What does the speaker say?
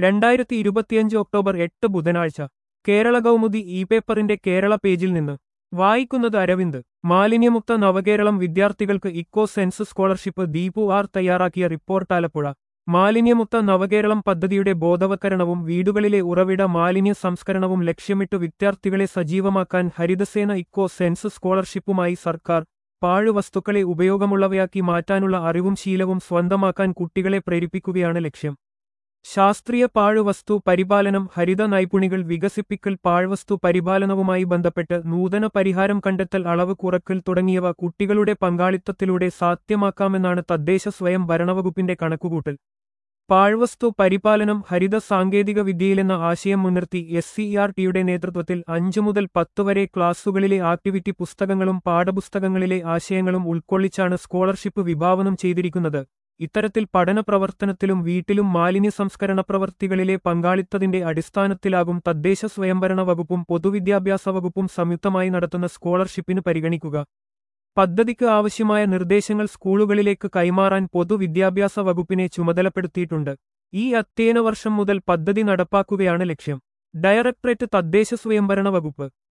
രണ്ടായിരത്തി ഇരുപത്തിയഞ്ച് ഒക്ടോബർ എട്ട് ബുധനാഴ്ച കേരള കൗമുദി ഇ പേപ്പറിന്റെ കേരള പേജിൽ നിന്ന് വായിക്കുന്നത് അരവിന്ദ് മാലിന്യമുക്ത നവകേരളം വിദ്യാർത്ഥികൾക്ക് eco sense scholarship Deepu R തയ്യാറാക്കിയ റിപ്പോർട്ട് ആലപ്പുഴ മാലിന്യമുക്ത നവകേരളം പദ്ധതിയുടെ ബോധവൽക്കരണവും വീടുകളിലെ ഉറവിട മാലിന്യ സംസ്കരണവും ലക്ഷ്യമിട്ട് വിദ്യാർത്ഥികളെ സജീവമാക്കാൻ ഹരിതസേന ഇക്കോ സെൻസ് സ്കോളർഷിപ്പുമായി സർക്കാർ പാഴുവസ്തുക്കളെ ഉപയോഗമുള്ളവയാക്കി മാറ്റാനുള്ള അറിവും ശീലവും സ്വന്തമാക്കാൻ കുട്ടികളെ പ്രേരിപ്പിക്കുകയാണ് ലക്ഷ്യം ശാസ്ത്രീയ പാഴ്വസ്തു പരിപാലനം ഹരിത നൈപുണികൾ വികസിപ്പിക്കൽ പാഴ്വസ്തു പരിപാലനവുമായി ബന്ധപ്പെട്ട് നൂതന പരിഹാരം കണ്ടെത്തൽ അളവ് കുറക്കൽ തുടങ്ങിയവ കുട്ടികളുടെ പങ്കാളിത്തത്തിലൂടെ സാധ്യമാക്കാമെന്നാണ് തദ്ദേശ സ്വയം ഭരണവകുപ്പിന്റെ കണക്കുകൂട്ടൽ പാഴ്വസ്തു പരിപാലനം ഹരിത സാങ്കേതിക വിദ്യയിലെന്ന ആശയം മുൻനിർത്തി എസ് സി ആർ ടിയുടെ നേതൃത്വത്തിൽ അഞ്ചു മുതൽ പത്ത് വരെ ക്ലാസുകളിലെ ആക്ടിവിറ്റി പുസ്തകങ്ങളും പാഠപുസ്തകങ്ങളിലെ ആശയങ്ങളും ഉൾക്കൊള്ളിച്ചാണ് സ്കോളർഷിപ്പ് വിഭാവനം ചെയ്തിരിക്കുന്നത് ഇത്തരത്തിൽ പഠന പ്രവർത്തനത്തിലും വീട്ടിലും മാലിന്യ സംസ്കരണ പ്രവർത്തികളിലെ പങ്കാളിത്തതിന്റെ അടിസ്ഥാനത്തിലാകും തദ്ദേശ സ്വയംഭരണ വകുപ്പും പൊതുവിദ്യാഭ്യാസ വകുപ്പും സംയുക്തമായി നടത്തുന്ന സ്കോളർഷിപ്പിന് പരിഗണിക്കുക പദ്ധതിക്ക് ആവശ്യമായ നിർദ്ദേശങ്ങൾ സ്കൂളുകളിലേക്ക് കൈമാറാൻ പൊതുവിദ്യാഭ്യാസ വകുപ്പിനെ ചുമതലപ്പെടുത്തിയിട്ടുണ്ട് ഈ അധ്യയന വർഷം മുതൽ പദ്ധതി നടപ്പാക്കുകയാണ് ലക്ഷ്യം ഡയറക്ടറേറ്റ് തദ്ദേശ സ്വയംഭരണ വകുപ്പ്